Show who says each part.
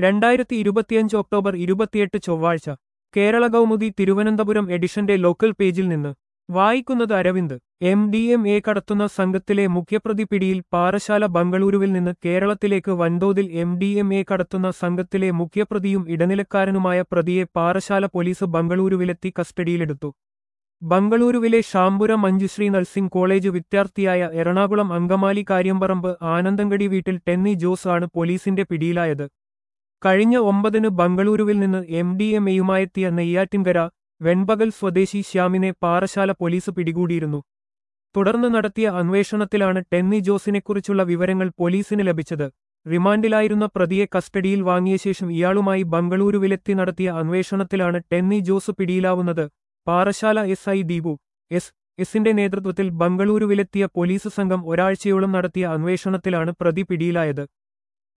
Speaker 1: രണ്ടായിരത്തി ഇരുപത്തിയഞ്ച് ഒക്ടോബർ ഇരുപത്തിയെട്ട് ചൊവ്വാഴ്ച കേരള കൗമുദി തിരുവനന്തപുരം എഡിഷന്റെ ലോക്കൽ പേജിൽ നിന്ന് വായിക്കുന്നത് Aravind M D M A കടത്തുന്ന സംഘത്തിലെ മുഖ്യപ്രതി പിടിയിൽ പാറശാല ബംഗളൂരുവിൽ നിന്ന് കേരളത്തിലേക്ക് വൻതോതിൽ എം ഡി എം എ കടത്തുന്ന സംഘത്തിലെ മുഖ്യപ്രതിയും ഇടനിലക്കാരനുമായ പ്രതിയെ പാറശാല പോലീസ് ബംഗളൂരുവിലെത്തി കസ്റ്റഡിയിലെടുത്തു ബംഗളൂരുവിലെ ഷാംപുര മഞ്ജുശ്രീ നഴ്സിംഗ് കോളേജ് വിദ്യാർത്ഥിയായ എറണാകുളം അങ്കമാലി കാര്യമ്പറമ്പ് ആനന്ദങ്കടി വീട്ടിൽ ടെന്നി ജോസ് ആണ് പോലീസിന്റെ പിടിയിലായത് കഴിഞ്ഞ ഒമ്പതിന് ബംഗളൂരുവിൽ നിന്ന് എം ഡി എം എയുമായെത്തിയ നെയ്യാറ്റിൻകര വെൺപകൽ സ്വദേശി ശ്യാമിനെ പാറശാല പോലീസ് പിടികൂടിയിരുന്നു തുടർന്ന് നടത്തിയ അന്വേഷണത്തിലാണ് ടെന്നി ജോസിനെക്കുറിച്ചുള്ള വിവരങ്ങൾ പോലീസിന് ലഭിച്ചത് റിമാൻഡിലായിരുന്ന പ്രതിയെ കസ്റ്റഡിയിൽ വാങ്ങിയ ശേഷം ഇയാളുമായി ബംഗളൂരുവിലെത്തി നടത്തിയ അന്വേഷണത്തിലാണ് ടെന്നി ജോസ് പിടിയിലാവുന്നത് Parassala S I Deepu S എസിന്റെ നേതൃത്വത്തിൽ ബംഗളൂരുവിലെത്തിയ പോലീസ് സംഘം ഒരാഴ്ചയോളം നടത്തിയ അന്വേഷണത്തിലാണ് പ്രതി പിടിയിലായത്